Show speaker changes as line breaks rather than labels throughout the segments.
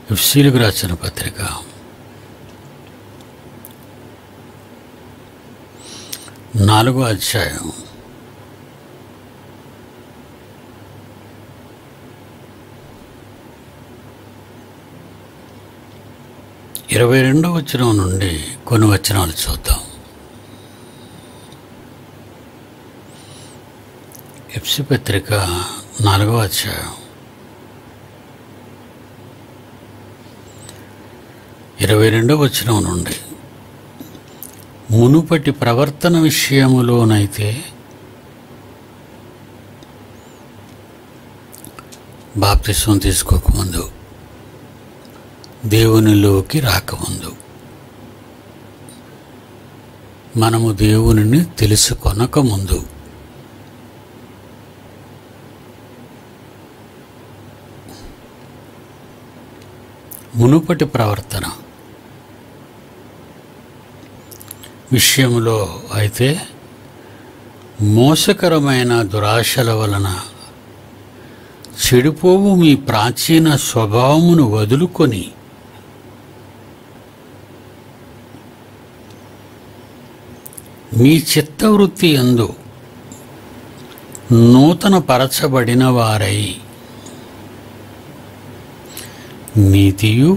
ఎఫ్సీలకు రాసిన పత్రిక నాలుగో అధ్యాయం ఇరవై రెండో వచనం నుండి కొన్ని వచనాలు చూద్దాం ఎఫ్సి పత్రిక నాలుగో అధ్యాయం ఇరవై రెండో వచనం నుండి మునుపటి ప్రవర్తన విషయములోనైతే బాప్తిస్వం తీసుకోకముందు దేవునిలోకి రాకముందు మనము దేవునిని తెలుసుకొనకముందు మునుపటి ప్రవర్తన విషయంలో అయితే మోసకరమైన దురాశల వలన చెడిపోవు మీ ప్రాచీన స్వభావమును వదులుకొని మీ చిత్తవృత్తి ఎందు నూతన పరచబడిన వారై నీతియు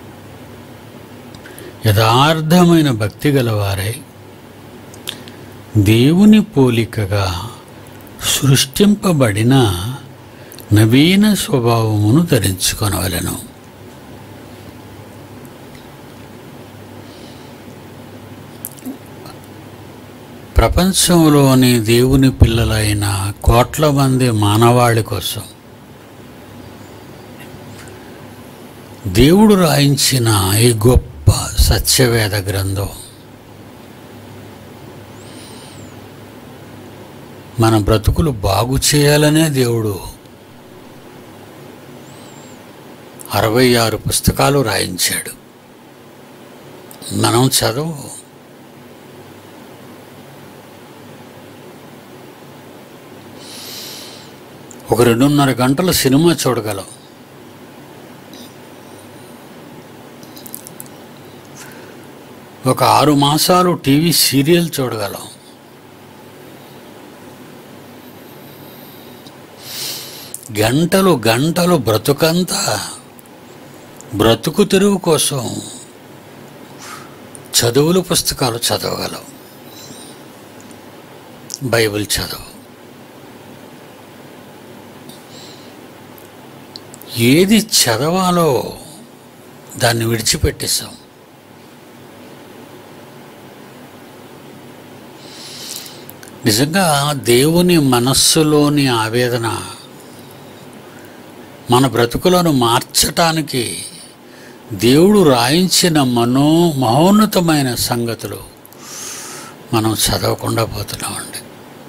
యథార్థమైన భక్తి గలవారై దేవుని పోలికగా సృష్టింపబడిన నవీన స్వభావమును ధరించుకొనవలెను ప్రపంచంలోని దేవుని పిల్లలైన కోట్ల మంది మానవాళి కోసం దేవుడు రాయించిన ఈ గొప్ప సత్యవేద గ్రంథం మన బ్రతుకులు బాగు చేయాలనే దేవుడు అరవై ఆరు పుస్తకాలు రాయించాడు మనం చదువు ఒక రెండున్నర గంటల సినిమా చూడగలం ఒక ఆరు మాసాలు టీవీ సీరియల్ చూడగలం గంటలు గంటలు బ్రతుకంతా బ్రతుకు తెరువు కోసం చదువుల పుస్తకాలు చదవగలం బైబిల్ చదువు ఏది చదవాలో దాన్ని విడిచిపెట్టేశాం నిజంగా దేవుని మనస్సులోని ఆవేదన మన బ్రతుకులను మార్చటానికి దేవుడు రాయించిన మనో మహోన్నతమైన సంగతులు మనం చదవకుండా పోతున్నామండి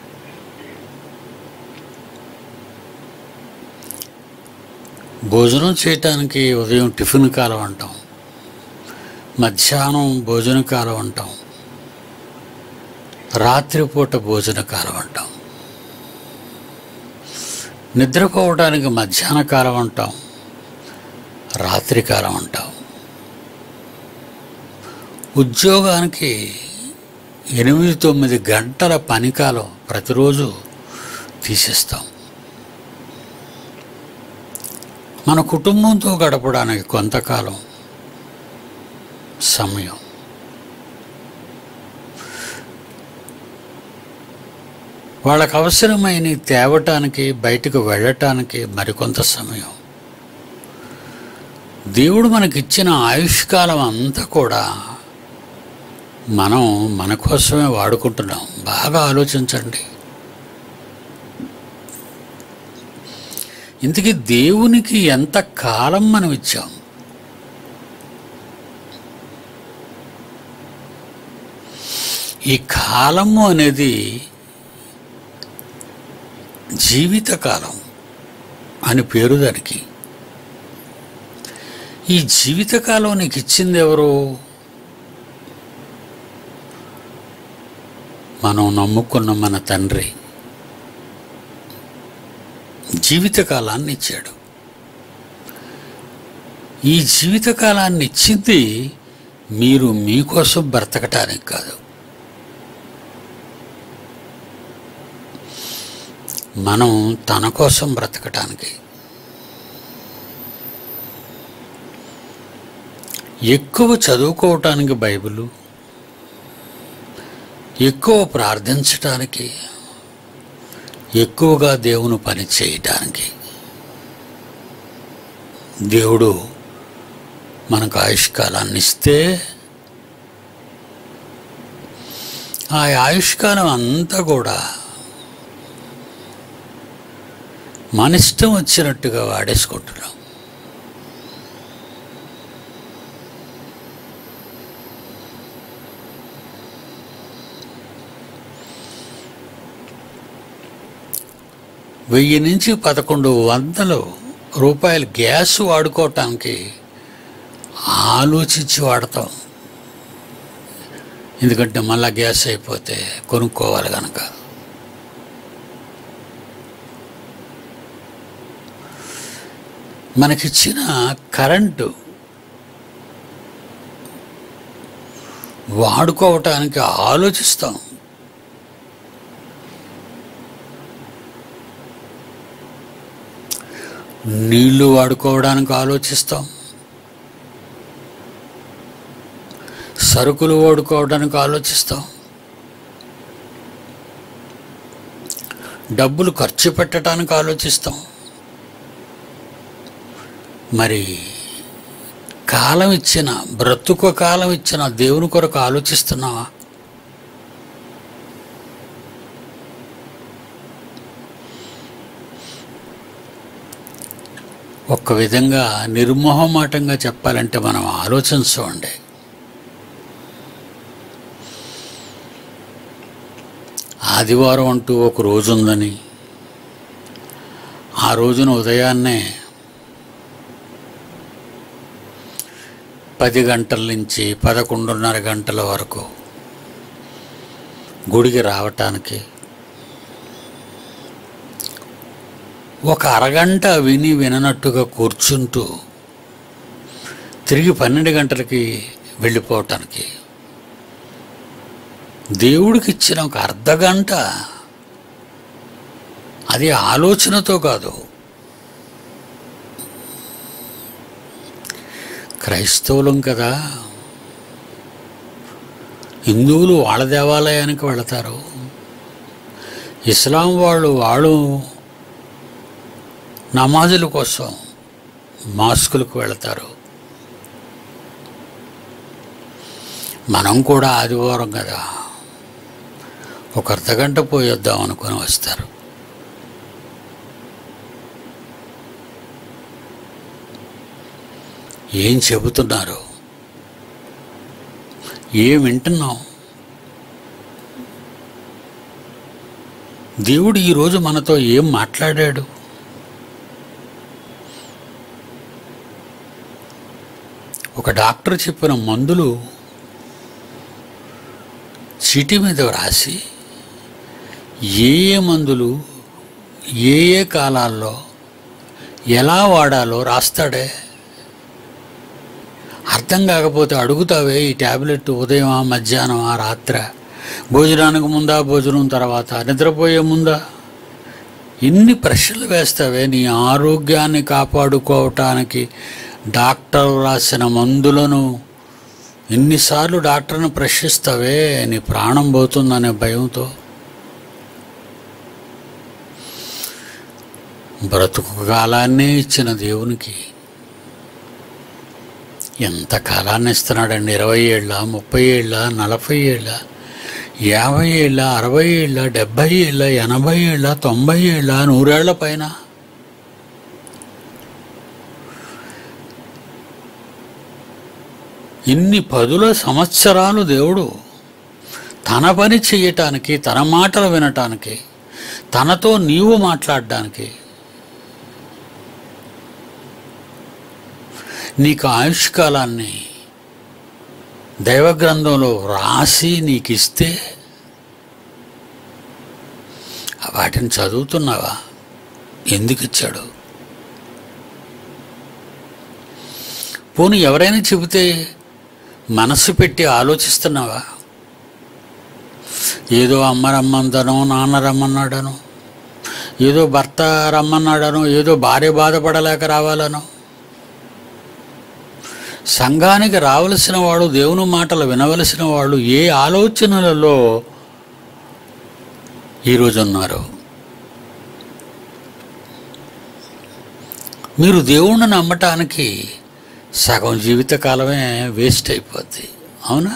భోజనం చేయటానికి ఉదయం టిఫిన్ కాలం అంటాం మధ్యాహ్నం భోజన కాలం అంటాం రాత్రిపూట భోజన కాలం అంటాం నిద్రపోవడానికి మధ్యాహ్న కాలం అంటాం రాత్రి కాలం అంటాం ఉద్యోగానికి ఎనిమిది తొమ్మిది గంటల పనికాలం ప్రతిరోజు తీసేస్తాం మన కుటుంబంతో గడపడానికి కొంతకాలం సమయం వాళ్ళకు అవసరమైన తేవటానికి బయటకు వెళ్ళటానికి మరికొంత సమయం దేవుడు మనకిచ్చిన ఆయుష్కాలం అంతా కూడా మనం మన కోసమే వాడుకుంటున్నాం బాగా ఆలోచించండి ఇంతకీ దేవునికి ఎంత కాలం మనం ఇచ్చాం ఈ కాలము అనేది జీవితకాలం అని పేరు దానికి ఈ జీవితకాలం నీకు ఇచ్చింది ఎవరు మనం నమ్ముకున్న మన తండ్రి జీవితకాలాన్ని ఇచ్చాడు ఈ జీవితకాలాన్ని ఇచ్చింది మీరు మీకోసం బ్రతకటానికి కాదు మనం తన కోసం బ్రతకటానికి ఎక్కువ చదువుకోవటానికి బైబిలు ఎక్కువ ప్రార్థించటానికి ఎక్కువగా దేవుని పని చేయటానికి దేవుడు మనకు ఆయుష్కాలాన్ని ఇస్తే ఆ ఆయుష్కాలం అంతా కూడా మన ఇష్టం వచ్చినట్టుగా వాడేసుకుంటున్నాం వెయ్యి నుంచి పదకొండు వందలు రూపాయలు గ్యాస్ వాడుకోవటానికి ఆలోచించి వాడతాం ఎందుకంటే మళ్ళా గ్యాస్ అయిపోతే కొనుక్కోవాలి కనుక మనకిచ్చిన కరెంటు వాడుకోవటానికి ఆలోచిస్తాం నీళ్లు వాడుకోవడానికి ఆలోచిస్తాం సరుకులు వాడుకోవడానికి ఆలోచిస్తాం డబ్బులు ఖర్చు పెట్టడానికి ఆలోచిస్తాం మరి కాలం ఇచ్చిన బ్రతుకు కాలం ఇచ్చిన దేవుని కొరకు ఆలోచిస్తున్నావా ఒక్క విధంగా నిర్మోహమాటంగా చెప్పాలంటే మనం ఆలోచించండి ఆదివారం అంటూ ఒక రోజు ఉందని ఆ రోజున ఉదయాన్నే పది గంటల నుంచి పదకొండున్నర గంటల వరకు గుడికి రావటానికి ఒక అరగంట విని విననట్టుగా కూర్చుంటూ తిరిగి పన్నెండు గంటలకి వెళ్ళిపోవటానికి దేవుడికి ఇచ్చిన ఒక అర్ధ గంట అది ఆలోచనతో కాదు క్రైస్తవులం కదా హిందువులు వాళ్ళ దేవాలయానికి వెళతారు ఇస్లాం వాళ్ళు వాళ్ళు నమాజుల కోసం మాస్కులకు వెళతారు మనం కూడా ఆదివారం కదా ఒక అర్ధగంట పోయొద్దాం అనుకొని వస్తారు ఏం చెబుతున్నారు ఏం వింటున్నాం దేవుడు ఈరోజు మనతో ఏం మాట్లాడాడు ఒక డాక్టర్ చెప్పిన మందులు చీటీ మీద రాసి ఏ ఏ మందులు ఏ ఏ కాలాల్లో ఎలా వాడాలో రాస్తాడే అర్థం కాకపోతే అడుగుతావే ఈ ట్యాబ్లెట్ ఉదయమా మధ్యాహ్నమా రాత్ర భోజనానికి ముందా భోజనం తర్వాత నిద్రపోయే ముందా ఇన్ని ప్రశ్నలు వేస్తావే నీ ఆరోగ్యాన్ని కాపాడుకోవటానికి డాక్టర్ రాసిన మందులను ఎన్నిసార్లు డాక్టర్ని ప్రశ్నిస్తావే నీ ప్రాణం పోతుందనే భయంతో బ్రతుకు కాలాన్నే ఇచ్చిన దేవునికి ఎంత కాలాన్ని ఇస్తున్నాడండి ఇరవై ఏళ్ళ ముప్పై ఏళ్ళ నలభై ఏళ్ళ యాభై ఏళ్ళ అరవై ఏళ్ళ డెబ్భై ఏళ్ళ ఎనభై ఏళ్ళ తొంభై ఏళ్ళ నూరేళ్ల పైన ఇన్ని పదుల సంవత్సరాలు దేవుడు తన పని చేయటానికి తన మాటలు వినటానికి తనతో నీవు మాట్లాడడానికి నీకు ఆయుష్కాలాన్ని దైవగ్రంథంలో రాసి నీకు ఇస్తే వాటిని చదువుతున్నావా ఎందుకు ఇచ్చాడు పోనీ ఎవరైనా చెబితే మనసు పెట్టి ఆలోచిస్తున్నావా ఏదో అమ్మ రమ్మందనో నాన్న రమ్మన్నాడనో ఏదో భర్త రమ్మన్నాడనో ఏదో భార్య బాధపడలేక రావాలనో సంఘానికి రావలసిన వాడు దేవుని మాటలు వినవలసిన వాళ్ళు ఏ ఆలోచనలలో ఈరోజు ఉన్నారు మీరు దేవుణ్ణి నమ్మటానికి సగం జీవితకాలమే వేస్ట్ అయిపోద్ది అవునా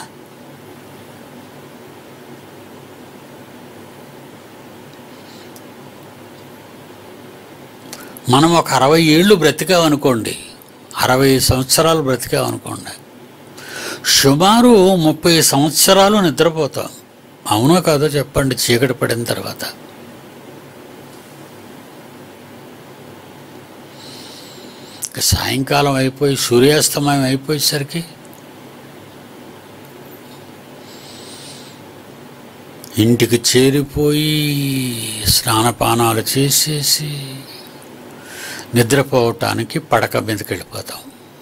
మనం ఒక అరవై ఏళ్ళు బ్రతికామనుకోండి అరవై సంవత్సరాలు బ్రతికామనుకోండి సుమారు ముప్పై సంవత్సరాలు నిద్రపోతాం అవునో కాదో చెప్పండి చీకటి పడిన తర్వాత ఇక సాయంకాలం అయిపోయి సూర్యాస్తమయం అయిపోయేసరికి ఇంటికి చేరిపోయి స్నానపానాలు చేసేసి నిద్రపోవటానికి పడక మీదకి వెళ్ళిపోతాం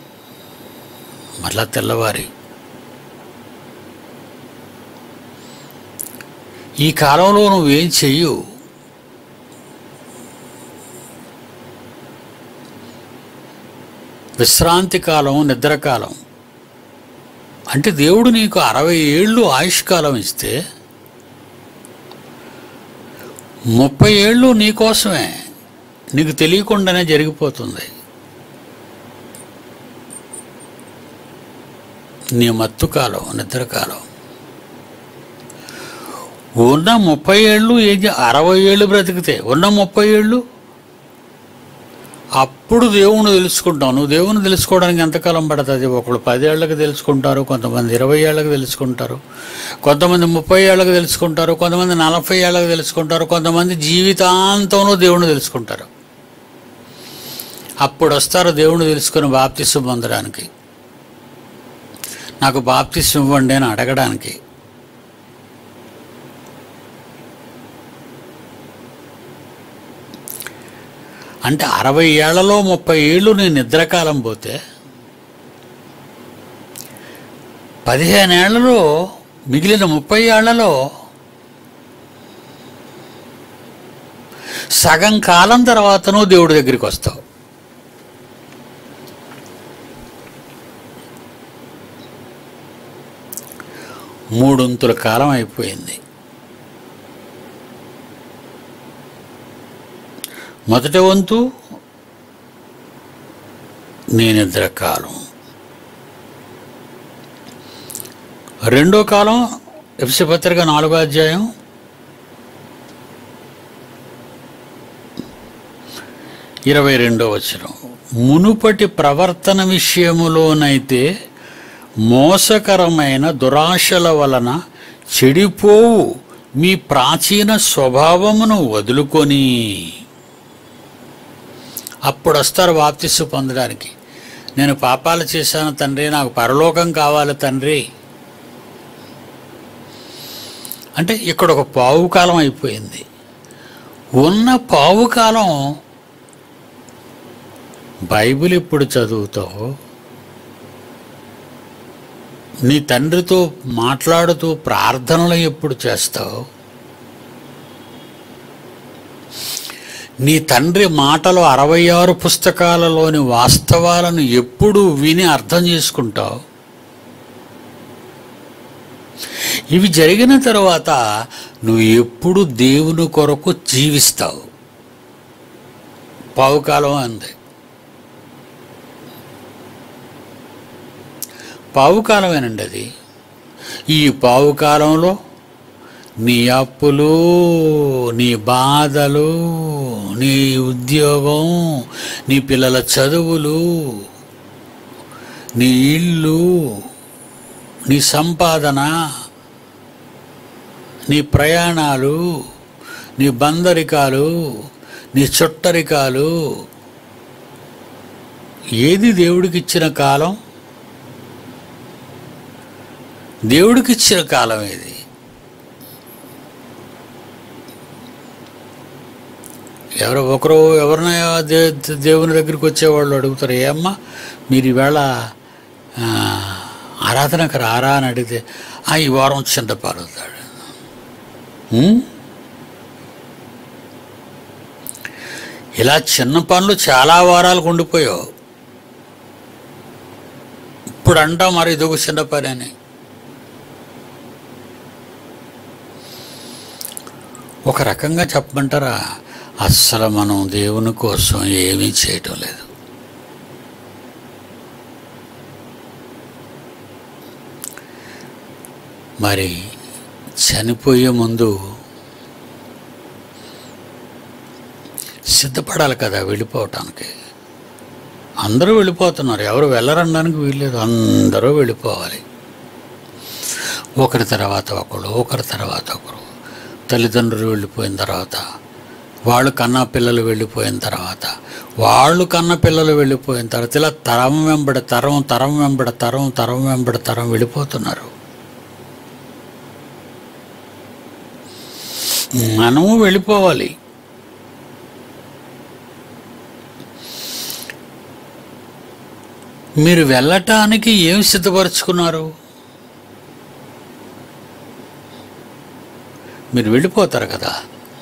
మళ్ళా తెల్లవారి ఈ కాలంలో నువ్వేం చెయ్యు విశ్రాంతి కాలం నిద్రకాలం అంటే దేవుడు నీకు అరవై ఏళ్ళు ఆయుష్కాలం ఇస్తే ముప్పై ఏళ్ళు నీకోసమే నీకు తెలియకుండానే జరిగిపోతుంది నీ మత్తు కాలం నిద్రకాలం ఉన్న ముప్పై ఏళ్ళు ఏం చే- అరవై ఏళ్ళు బ్రతికితే ఉన్న ముప్పై ఏళ్ళు అప్పుడు దేవుణ్ణి తెలుసుకుంటాం నువ్వు దేవుని తెలుసుకోవడానికి ఎంతకాలం పడుతుంది ఒకళ్ళు పదేళ్లకు తెలుసుకుంటారు కొంతమంది ఇరవై ఏళ్ళకి తెలుసుకుంటారు కొంతమంది ముప్పై ఏళ్ళకి తెలుసుకుంటారు కొంతమంది నలభై ఏళ్ళకి తెలుసుకుంటారు కొంతమంది జీవితాంతంలో దేవుణ్ణి తెలుసుకుంటారు అప్పుడు వస్తారు దేవుణ్ణి తెలుసుకుని బాప్తిస్వం పొందడానికి నాకు బాప్తిస్వం ఇవ్వండి అని అడగడానికి అంటే అరవై ఏళ్లలో ముప్పై ఏళ్ళు నీ నిద్రకాలం పోతే పదిహేను ఏళ్లలో మిగిలిన ముప్పై ఏళ్లలో సగం కాలం తర్వాతను దేవుడి దగ్గరికి వస్తావు మూడొంతుల కాలం అయిపోయింది మొదటి వంతు నీ నిద్ర కాలం రెండో కాలం ఎఫ్సి పత్రిక నాలుగో అధ్యాయం ఇరవై రెండో వచనం మునుపటి ప్రవర్తన విషయములోనైతే మోసకరమైన దురాశల వలన చెడిపోవు మీ ప్రాచీన స్వభావమును వదులుకొని అప్పుడు వస్తారు బాప్తిస్సు పొందడానికి నేను పాపాలు చేశాను తండ్రి నాకు పరలోకం కావాలి తండ్రి అంటే ఇక్కడ ఒక పావు కాలం అయిపోయింది ఉన్న పావు కాలం బైబిల్ ఎప్పుడు చదువుతావు నీ తండ్రితో మాట్లాడుతూ ప్రార్థనలు ఎప్పుడు చేస్తావు నీ తండ్రి మాటలు అరవై ఆరు పుస్తకాలలోని వాస్తవాలను ఎప్పుడు విని అర్థం చేసుకుంటావు ఇవి జరిగిన తర్వాత నువ్వు ఎప్పుడు దేవుని కొరకు జీవిస్తావు పావుకాలం అంది పావుకాలమేనండి అది ఈ పావుకాలంలో నీ అప్పులు నీ బాధలు నీ ఉద్యోగం నీ పిల్లల చదువులు నీ ఇల్లు నీ సంపాదన నీ ప్రయాణాలు నీ బందరికాలు నీ చుట్టరికాలు ఏది దేవుడికి ఇచ్చిన కాలం దేవుడికి ఇచ్చిన కాలం ఇది ఎవరో ఒకరు ఎవరినైనా దే దేవుని దగ్గరికి వచ్చేవాళ్ళు అడుగుతారు ఏమ్మా మీరు ఈవేళ ఆ, ఆరాధనకు రారా అని అడిగితే "ఆ, ఈ వారం చింతపారుతాడు ఇలా చిన్న పనులు చాలా వారాలకు ఉండిపోయావు ఇప్పుడు అంటాం మరి ఇదొక చిన్న పని అని ఒక రకంగా చెప్పమంటారా అస్సలు మనం దేవుని కోసం ఏమీ చేయటం లేదు మరి చనిపోయే ముందు సిద్ధపడాలి కదా వెళ్ళిపోవటానికి అందరూ వెళ్ళిపోతున్నారు ఎవరు వెళ్ళరనడానికి వీల్లేదు అందరూ వెళ్ళిపోవాలి ఒకరి తర్వాత ఒకరు ఒకరి తర్వాత ఒకరు తల్లిదండ్రులు వెళ్ళిపోయిన తర్వాత వాళ్ళు కన్న పిల్లలు వెళ్ళిపోయిన తర్వాత వాళ్ళు కన్న పిల్లలు వెళ్ళిపోయిన తర్వాత ఇలా తరం వెంబడి తరం తరం వెంబడి తరం తరం వెంబడి తరం వెళ్ళిపోతున్నారు మనము వెళ్ళిపోవాలి మీరు వెళ్ళటానికి ఏం సిద్ధపరచుకున్నారు మీరు వెళ్ళిపోతారు కదా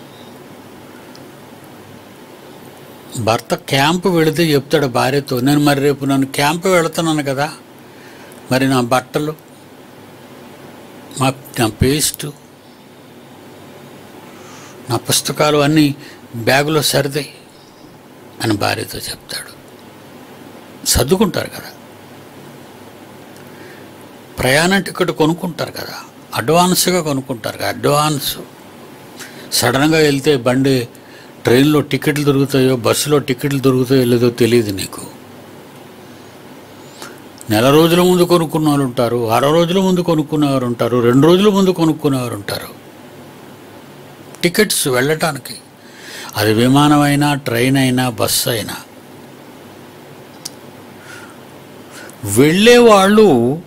భర్త క్యాంపు వెళితే చెప్తాడు భార్యతో నేను మరి రేపు నన్ను క్యాంపు వెళుతున్నాను కదా మరి నా బట్టలు మా నా పేస్టు నా పుస్తకాలు అన్నీ బ్యాగులో సర్దాయి అని భార్యతో చెప్తాడు సర్దుకుంటారు కదా ప్రయాణ టికెట్ కొనుక్కుంటారు కదా అడ్వాన్స్గా కొనుక్కుంటారు కదా అడ్వాన్స్ సడన్గా వెళ్తే బండి ట్రైన్లో టికెట్లు దొరుకుతాయో బస్సులో టికెట్లు దొరుకుతాయో లేదో తెలియదు నీకు నెల రోజుల ముందు కొనుక్కున్న వాళ్ళు ఉంటారు అరవై రోజుల ముందు కొనుక్కునేవారు ఉంటారు రెండు రోజుల ముందు కొనుక్కునేవారు ఉంటారు టికెట్స్ వెళ్ళటానికి అది విమానం అయినా ట్రైన్ అయినా బస్సు అయినా వెళ్ళేవాళ్ళు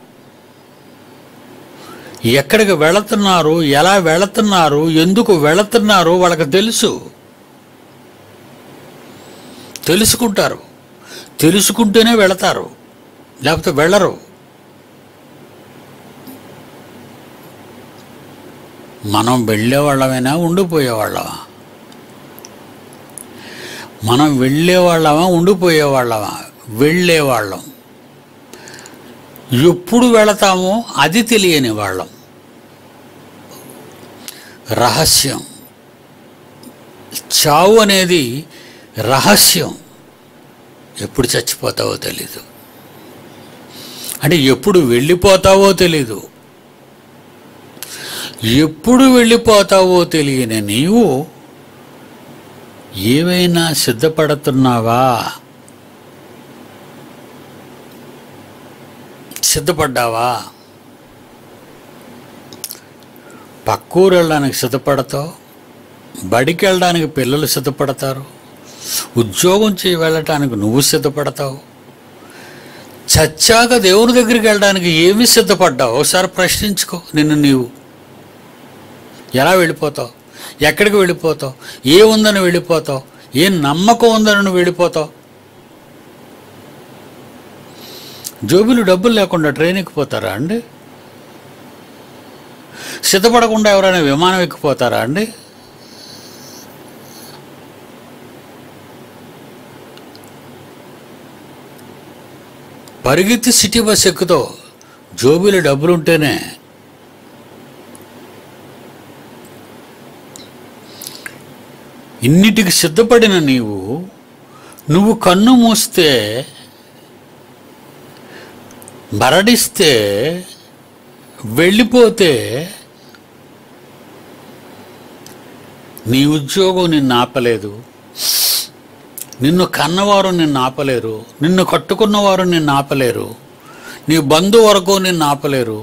ఎక్కడికి వెళుతున్నారు ఎలా వెళుతున్నారు ఎందుకు వెళుతున్నారు వాళ్ళకి తెలుసు తెలుసుకుంటారు తెలుసుకుంటేనే వెళతారు లేకపోతే వెళ్ళరు మనం వెళ్ళేవాళ్ళమైనా ఉండిపోయేవాళ్ళమా మనం వెళ్ళేవాళ్ళమా ఉండిపోయేవాళ్ళమా వెళ్ళేవాళ్ళం ఎప్పుడు వెళతామో అది తెలియని వాళ్ళం రహస్యం చావు అనేది రహస్యం ఎప్పుడు చచ్చిపోతావో తెలీదు అంటే ఎప్పుడు వెళ్ళిపోతావో తెలీదు ఎప్పుడు వెళ్ళిపోతావో తెలియని నీవు ఏవైనా సిద్ధపడుతున్నావా సిద్ధపడ్డావా పక్కూరు వెళ్ళడానికి సిద్ధపడతావు బడికి వెళ్ళడానికి పిల్లలు సిద్ధపడతారు ఉద్యోగం చేయి వెళ్ళటానికి నువ్వు సిద్ధపడతావు చచ్చాక దేవుని దగ్గరికి వెళ్ళడానికి ఏమి సిద్ధపడ్డావు ఒకసారి ప్రశ్నించుకో నిన్ను నీవు ఎలా వెళ్ళిపోతావు ఎక్కడికి వెళ్ళిపోతావు ఏముందని వెళ్ళిపోతావు ఏ నమ్మకం ఉందని నువ్వు వెళ్ళిపోతావు జోబులు డబ్బులు లేకుండా ట్రైన్ ఎక్కిపోతారా అండి సిద్ధపడకుండా ఎవరైనా విమానం ఎక్కిపోతారా అండి పరిగెత్తి సిటీ బస్ ఎక్కుతావు జోబీలో డబ్బులుంటేనే ఇన్నిటికి సిద్ధపడిన నీవు నువ్వు కన్ను మూస్తే మరణిస్తే వెళ్ళిపోతే నీ ఉద్యోగం నిన్ను ఆపలేదు నిన్ను కన్నవారు నిన్ను ఆపలేరు నిన్ను కట్టుకున్నవారు నిన్ను ఆపలేరు నీ బంధు వరకు నిన్ను ఆపలేరు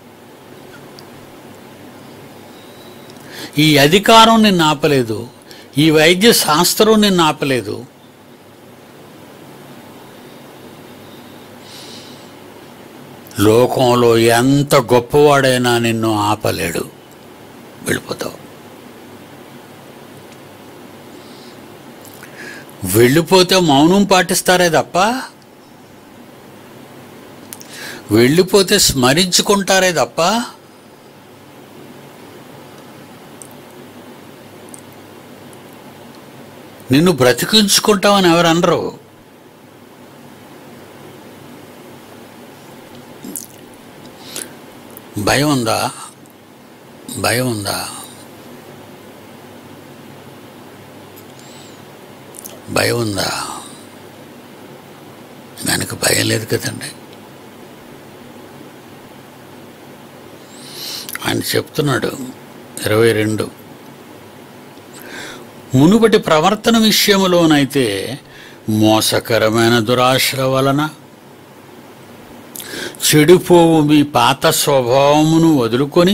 ఈ అధికారం నిన్ను ఆపలేదు ఈ వైద్య శాస్త్రం నిన్ను ఆపలేదు లోకంలో ఎంత గొప్పవాడైనా నిన్ను ఆపలేడు వెళ్ళిపోతావు వెళ్ళిపోతే మౌనం పాటిస్తారే తప్ప వెళ్ళిపోతే స్మరించుకుంటారే తప్ప నిన్ను బ్రతికించుకుంటామని ఎవరు అనరు భయం ఉందా భయం ఉందా భయం ఉందా దానికి భయం లేదు కదండి ఆయన చెప్తున్నాడు ఇరవై రెండు మునుపటి ప్రవర్తన విషయములోనైతే మోసకరమైన దురాశల వలన చెడిపోవు మీ పాత స్వభావమును వదులుకొని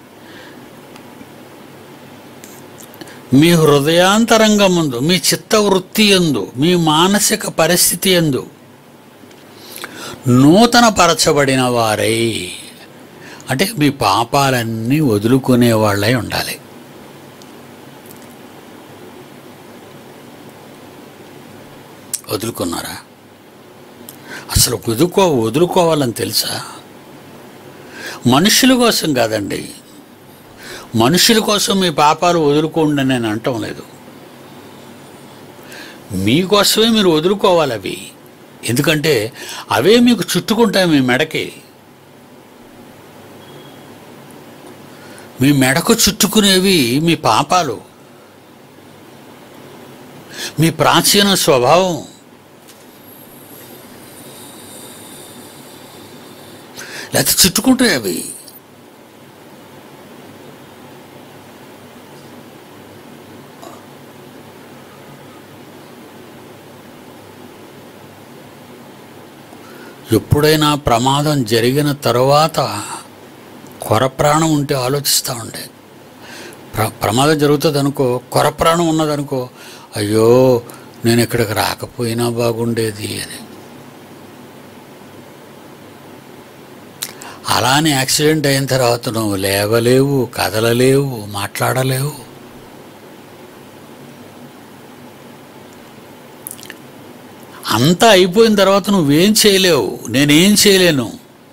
మీ హృదయాంతరంగముందు మీ చిత్తవృత్తి ఎందు మీ మానసిక పరిస్థితి ఎందు నూతన పరచబడిన వారై అంటే మీ పాపాలన్నీ వదులుకునే వాళ్ళై ఉండాలి వదులుకున్నారా అసలు వదులుకో వదులుకోవాలని తెలుసా మనుషుల కోసం కాదండి మనుషుల కోసం మీ పాపాలు వదులుకోండి అని నేను అంటం లేదు మీకోసమే మీరు వదులుకోవాలి అవి ఎందుకంటే అవే మీకు చుట్టుకుంటాయి మీ మెడకి మీ మెడకు చుట్టుకునేవి మీ పాపాలు మీ ప్రాచీన స్వభావం లేకపోతే చుట్టుకుంటాయి అవి ఎప్పుడైనా ప్రమాదం జరిగిన తర్వాత కొర ప్రాణం ఉంటే ఆలోచిస్తూ ఉండే ప్ర ప్రమాదం జరుగుతుంది అనుకో కొర ప్రాణం ఉన్నదనుకో అయ్యో నేను ఇక్కడికి రాకపోయినా బాగుండేది అని అలానే యాక్సిడెంట్ అయిన తర్వాత నువ్వు లేవలేవు కదలలేవు మాట్లాడలేవు అంతా అయిపోయిన తర్వాత నువ్వేం చేయలేవు నేనేం చేయలేను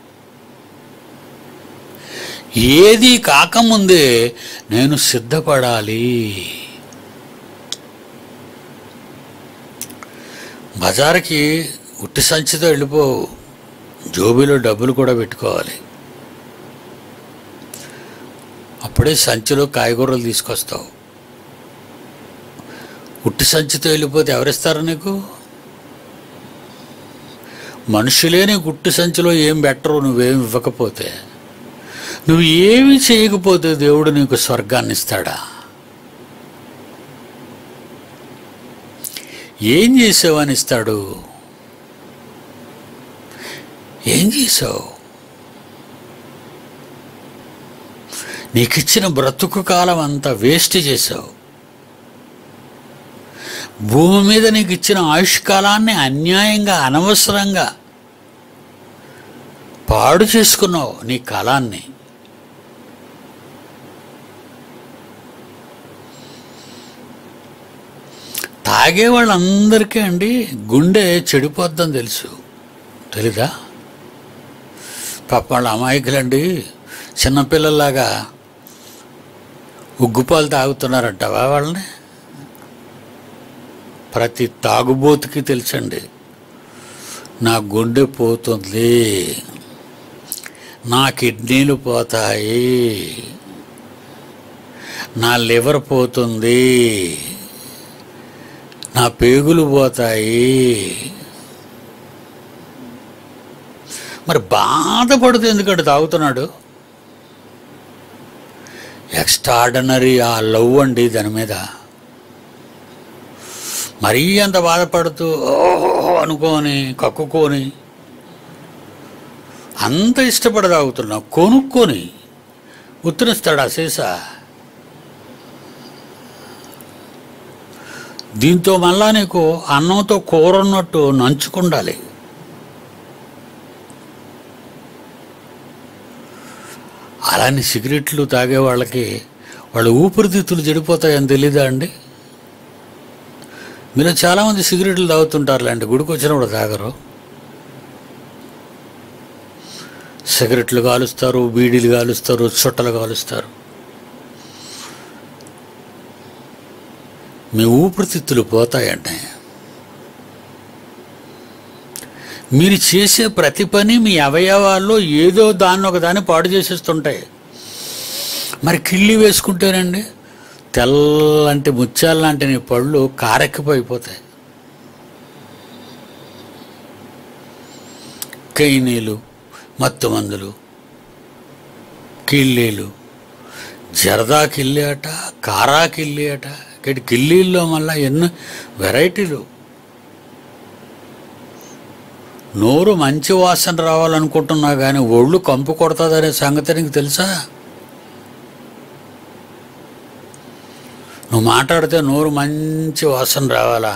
ఏది కాకముందే నేను సిద్ధపడాలి బజార్కి ఉట్టి సంచితో వెళ్ళిపో జోబీలో డబ్బులు కూడా పెట్టుకోవాలి అప్పుడే సంచిలో కాయగూరలు తీసుకొస్తావు ఉట్టి సంచితో వెళ్ళిపోతే ఎవరిస్తారు నీకు మనుషులే నీకు ఉట్టి సంచిలో ఏం బెటరు నువ్వేం ఇవ్వకపోతే నువ్వు ఏమి చేయకపోతే దేవుడు నీకు స్వర్గాన్ని ఇస్తాడా ఏం చేసావని ఇస్తాడు ఏం చేసావు నీకు ఇచ్చిన బ్రతుకు కాలం అంతా వేస్ట్ చేసావు భూమి మీద నీకు ఇచ్చిన ఆయుష్కాలాన్ని అన్యాయంగా అనవసరంగా పాడు చేసుకున్నావు నీ కాలాన్ని తాగే వాళ్ళందరికీ అండి గుండె చెడిపోద్దని తెలుసు తెలీదా పాప వాళ్ళ అమాయకులండి చిన్నపిల్లల్లాగా ఉగ్గుపాలు తాగుతున్నారంటావా వాళ్ళని ప్రతి తాగుబోతుకి తెలుసండి నా గుండె పోతుంది నా కిడ్నీలు పోతాయి నా లివర్ పోతుంది నా పేగులు పోతాయి మరి బాధపడుతూ ఎందుకంటే తాగుతున్నాడు ఎక్స్ట్రాడనరీ ఆ లవ్ అండి దాని మీద మరీ అంత బాధపడుతూ ఓహో అనుకోని కక్కుకొని అంత ఇష్టపడి తాగుతున్నావు కొనుక్కొని ఉత్తరిస్తాడు ఆ సీసా దీంతో మళ్ళా నీకు అన్నంతో కూర ఉన్నట్టు నంచుకుండాలి అలానే సిగరెట్లు తాగే వాళ్ళకి వాళ్ళ ఊపిరితిత్తులు చెడిపోతాయని తెలీదా అండి మీరు చాలామంది సిగరెట్లు తాగుతుంటారులేండి గుడికి వచ్చినప్పుడు తాగరు సిగరెట్లు కాలుస్తారు బీడీలు కాలుస్తారు చుట్టలు కాలుస్తారు మీ ఊపిరితిత్తులు పోతాయండి మీరు చేసే ప్రతి పని మీ అవయవాల్లో ఏదో దాన్ని ఒక దాన్ని పాడు చేసేస్తుంటాయి మరి కిళ్ళి వేసుకుంటేనండి తెల్లంటి ముత్యాల లాంటి నీ పళ్ళు కారెక్కిపోయిపోతాయి కైనీలు మత్తు మందులు కిళ్ళీలు జరదా కిల్లి అట కారా కిల్లి అట ఇక్కడ కిల్లీల్లో మళ్ళా ఎన్నో వెరైటీలు నోరు మంచి వాసన రావాలనుకుంటున్నా కానీ ఒళ్ళు కంపు కొడుతుందనే సంగతి నీకు తెలుసా నువ్వు మాట్లాడితే నోరు మంచి వాసన రావాలా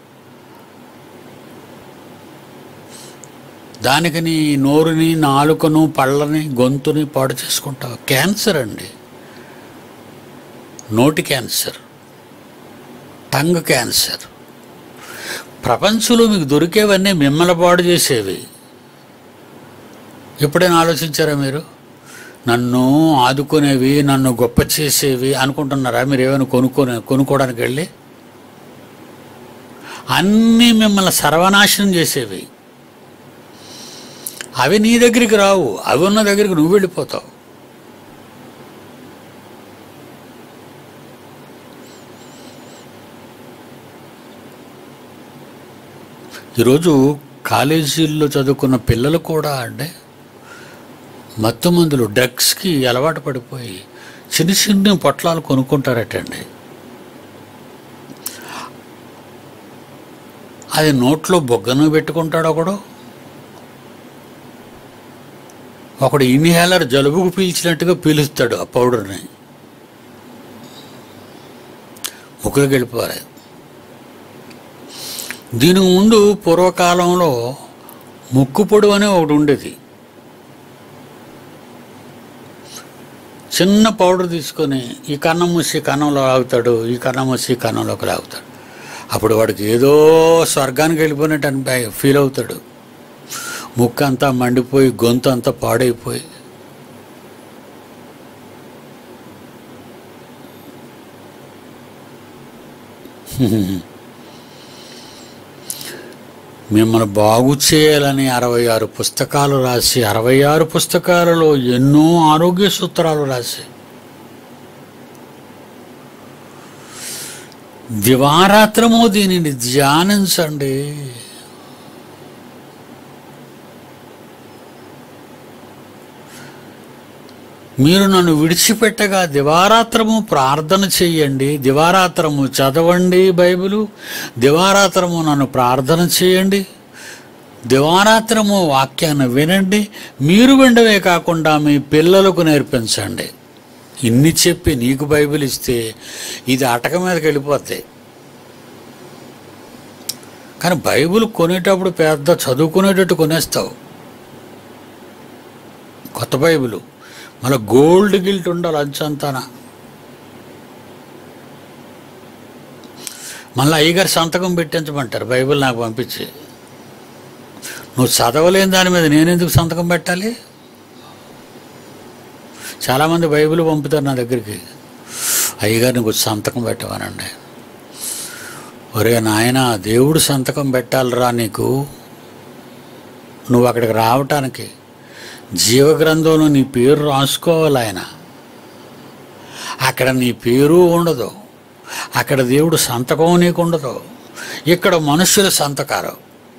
దానికి నీ నోరుని నాలుకను పళ్ళని గొంతుని పాడు చేసుకుంటావు క్యాన్సర్ అండి నోటి క్యాన్సర్ టంగ్ క్యాన్సర్ ప్రపంచంలో మీకు దొరికేవన్నీ మిమ్మల్ని పాడు చేసేవి ఎప్పుడైనా ఆలోచించారా మీరు నన్ను ఆదుకునేవి నన్ను గొప్ప చేసేవి అనుకుంటున్నారా మీరు ఏమైనా కొనుక్కొని కొనుక్కోవడానికి వెళ్ళి అన్నీ మిమ్మల్ని సర్వనాశనం చేసేవి అవి నీ దగ్గరికి రావు అవి ఉన్న దగ్గరికి నువ్వు వెళ్ళిపోతావు ఈరోజు కాలేజీల్లో చదువుకున్న పిల్లలు కూడా అంటే మత్తు మందులు డ్రగ్స్కి అలవాటు పడిపోయి చిన్న చిన్న పొట్లాలు కొనుక్కుంటారటండి అది నోట్లో బొగ్గను పెట్టుకుంటాడు ఒకడు ఒకడు ఇన్హేలర్ జలుబుకు పీల్చినట్టుగా పీలుస్తాడు ఆ పౌడర్ని ముక్కులోకి వెళ్ళిపోవాలి దీనికి ముందు పూర్వకాలంలో ముక్కు పొడు అనే ఒకటి ఉండేది చిన్న పౌడర్ తీసుకొని ఈ కన్నం మూసి కన్నంలో లాగుతాడు ఈ కన్నం మూసి ఈ కన్నంలోకి లాగుతాడు అప్పుడు వాడికి ఏదో స్వర్గానికి వెళ్ళిపోయినట్టు అనిపి ఫీల్ అవుతాడు ముక్కు అంతా మండిపోయి గొంతు అంతా పాడైపోయి మిమ్మల్ని బాగు చేయాలని అరవై ఆరు పుస్తకాలు రాసి అరవై ఆరు పుస్తకాలలో ఎన్నో ఆరోగ్య సూత్రాలు రాసి దివారాత్రము దీనిని ధ్యానించండి మీరు నన్ను విడిచిపెట్టగా దివారాత్రము ప్రార్థన చెయ్యండి దివారాత్రము చదవండి బైబిలు దివారాత్రము నన్ను ప్రార్థన చేయండి దివారాత్రము వాక్యాన్ని వినండి మీరు వినడమే కాకుండా మీ పిల్లలకు నేర్పించండి ఇన్ని చెప్పి నీకు బైబిల్ ఇస్తే ఇది అటక మీదకి వెళ్ళిపోతాయి కానీ బైబిల్ కొనేటప్పుడు పెద్ద చదువుకునేటట్టు కొనేస్తావు కొత్త బైబిలు మళ్ళీ గోల్డ్ గిల్ట్ ఉండాలి అంచంతాన మళ్ళీ అయ్యగారు సంతకం పెట్టించమంటారు బైబిల్ నాకు పంపించి నువ్వు చదవలేని దాని మీద నేనెందుకు సంతకం పెట్టాలి చాలామంది బైబిల్ పంపుతారు నా దగ్గరికి అయ్యగారు నీకు సంతకం పెట్టమనండి ఒరే నాయన దేవుడు సంతకం పెట్టాలిరా నీకు నువ్వు అక్కడికి రావటానికి జీవగ్రంథంలో నీ పేరు రాసుకోవాలి ఆయన అక్కడ నీ పేరు ఉండదు అక్కడ దేవుడు సంతకం నీకు ఉండదు ఇక్కడ మనుషుల సంతకాలు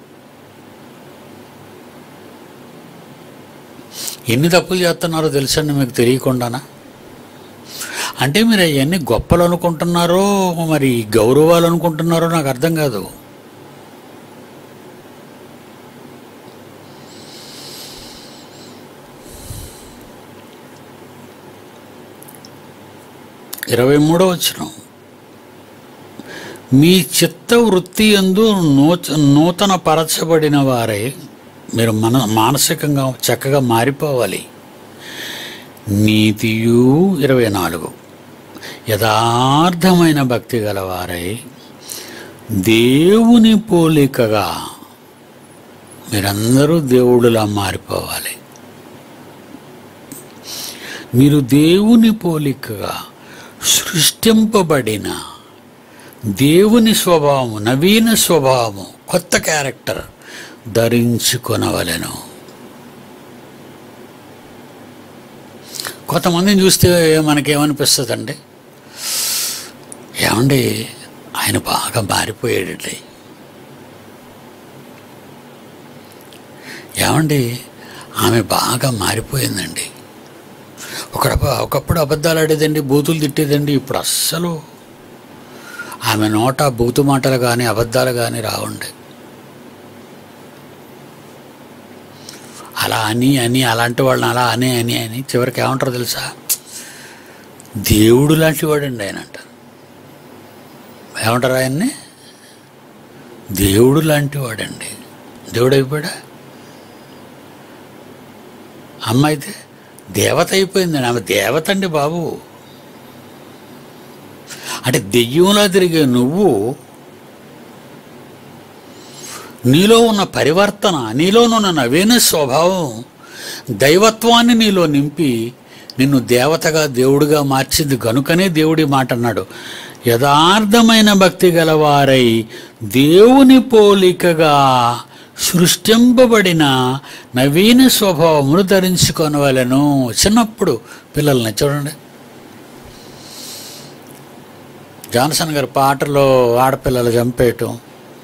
ఎన్ని తప్పులు చేస్తున్నారో తెలుసండి మీకు తెలియకుండానా అంటే మీరు అవన్నీ గొప్పలు అనుకుంటున్నారో మరి గౌరవాలు అనుకుంటున్నారో నాకు అర్థం కాదు ఇరవై మూడో వచ్చిన మీ చిత్త వృత్తి ఎందు నూత నూతన పరచబడిన వారే మీరు మన మానసికంగా చక్కగా మారిపోవాలి నీతియు ఇరవై నాలుగు యథార్థమైన భక్తి గలవారై దేవుని పోలికగా మీరందరూ దేవుడులా మారిపోవాలి మీరు దేవుని పోలికగా సృష్టింపబడిన దేవుని స్వభావము నవీన స్వభావము కొత్త క్యారెక్టర్ ధరించుకొనవలెను కొంతమందిని చూస్తే మనకేమనిపిస్తుందండి ఏమండి ఆయన బాగా మారిపోయాడండి ఏమండి ఆమె బాగా మారిపోయిందండి ఒక ఒకప్పుడు అబద్ధాలు ఆడేదండి బూతులు తిట్టేదండి ఇప్పుడు అస్సలు ఆమె నోట బూతు మాటలు కానీ అబద్ధాలు కానీ రావండి అలా అని అని అలాంటి వాళ్ళని అలా అని అని అని చివరికి ఏమంటారు తెలుసా దేవుడు లాంటి వాడండి ఆయన అంటారు ఏమంటారు ఆయన్ని దేవుడు లాంటి వాడండి దేవుడు అయిపోయాడా అమ్మ అయితే దేవత అయిపోయిందండి ఆమె దేవత అండి బాబు అంటే దెయ్యంలా తిరిగే నువ్వు నీలో ఉన్న పరివర్తన నీలో ఉన్న నవీన స్వభావం దైవత్వాన్ని నీలో నింపి నిన్ను దేవతగా దేవుడిగా మార్చింది గనుకనే దేవుడి మాట అన్నాడు యథార్థమైన భక్తి గలవారై దేవుని పోలికగా సృష్టింపబడిన నవీన స్వభావమును ధరించుకొనవలెను చిన్నప్పుడు పిల్లల్ని చూడండి జాన్సన్ గారి పాటలో ఆడపిల్లలు చంపేయటం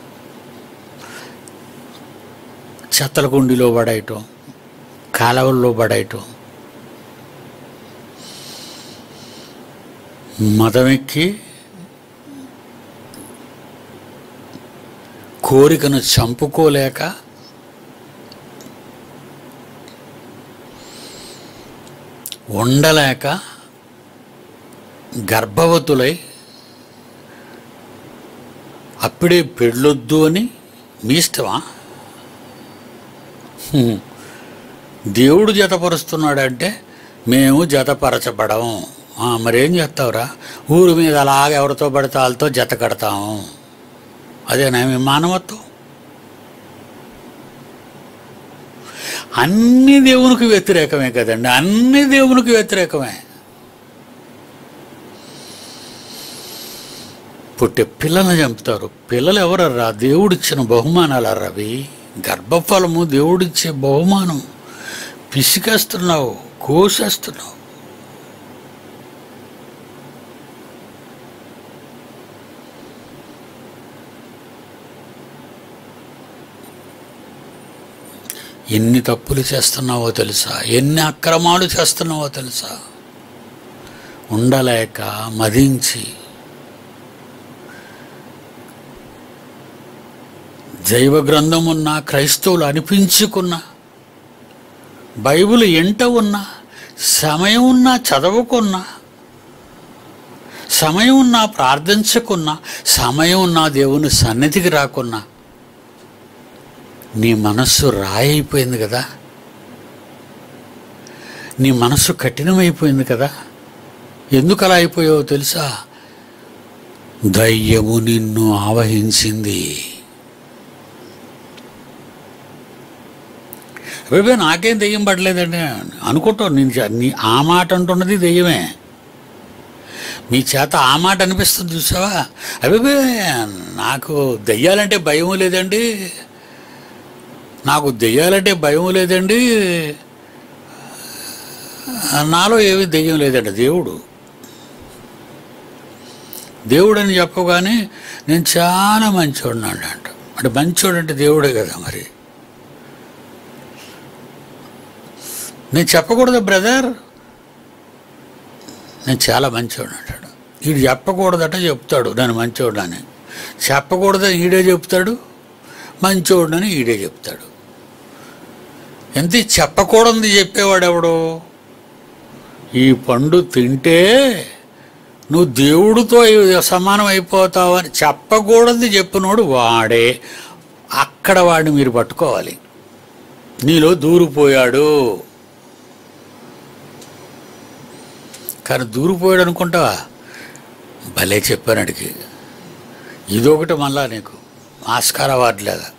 చెత్తల కుండీలో పడేయటం కాలవల్లో పడేయటం మదమెక్కి కోరికను చంపుకోలేక ఉండలేక గర్భవతులై అప్పుడే పెళ్ళొద్దు అని మీ ఇష్టమా హ్మ్. దేవుడు జతపరుస్తున్నాడంటే మేము జతపరచబడం ఆ, మరేం చేస్తావురా ఊరి మీద అలాగ ఎవరితో పడితే వాళ్ళతో జత కడతాము అదేనా మీ మానవత్వం అన్ని దేవునికి వ్యతిరేకమే కదండి అన్ని దేవునికి వ్యతిరేకమే పుట్టే పిల్లల్ని చంపుతారు పిల్లలు ఎవరర్రా దేవుడిచ్చిన బహుమానాలు అవి గర్భఫలము దేవుడిచ్చే బహుమానం పిసికేస్తున్నావు కోసేస్తున్నావు ఎన్ని తప్పులు చేస్తున్నావో తెలుసా ఎన్ని అక్రమాలు చేస్తున్నావో తెలుసా ఉండలేక మదించి దైవ గ్రంథం ఉన్న క్రైస్తవులు అనిపించుకున్న బైబిల్ ఎంట ఉన్నా సమయం ఉన్నా చదవకున్నా సమయం ఉన్నా ప్రార్థించకున్నా సమయం ఉన్నా దేవుని సన్నిధికి రాకున్నా నీ మనస్సు రాయి అయిపోయింది కదా నీ మనస్సు కఠినమైపోయింది కదా ఎందుకు అలా అయిపోయావో తెలుసా దయ్యము నిన్ను ఆవహించింది అబ్బాయి నాకేం దెయ్యం పడలేదండి అనుకుంటావు నేను చ- నీ ఆ మాట అంటున్నది దెయ్యమే మీ చేత ఆ మాట అనిపిస్తుంది చూసావా అబ్బాయి నాకు దెయ్యాలంటే భయం లేదండి నాకు దెయ్యాలంటే భయం లేదండి నాలో ఏమీ దెయ్యం లేదండి దేవుడు దేవుడు అని చెప్పగానే నేను చాలా మంచోడిని అంట అంటే మంచోడు అంటే దేవుడే కదా మరి నేను చెప్పకూడదు బ్రదర్ నేను చాలా మంచోడు అంటాడు వీడు చెప్పకూడదట చెప్తాడు నేను మంచోడు అని చెప్పకూడదని ఈడే చెప్తాడు మంచోడని ఈడే చెప్తాడు ఎంత చెప్పకూడదు చెప్పేవాడు ఎవడు ఈ పండు తింటే నువ్వు దేవుడితో సమానం అయిపోతావని చెప్పకూడదు చెప్పినోడు వాడే అక్కడ వాడిని మీరు పట్టుకోవాలి నీలో దూరిపోయాడు కానీ దూరిపోయాడు అనుకుంటావా భలే చెప్పాను అడిగి ఇదొకటి మళ్ళా నీకు ఆస్కార్ అవార్డు లేదా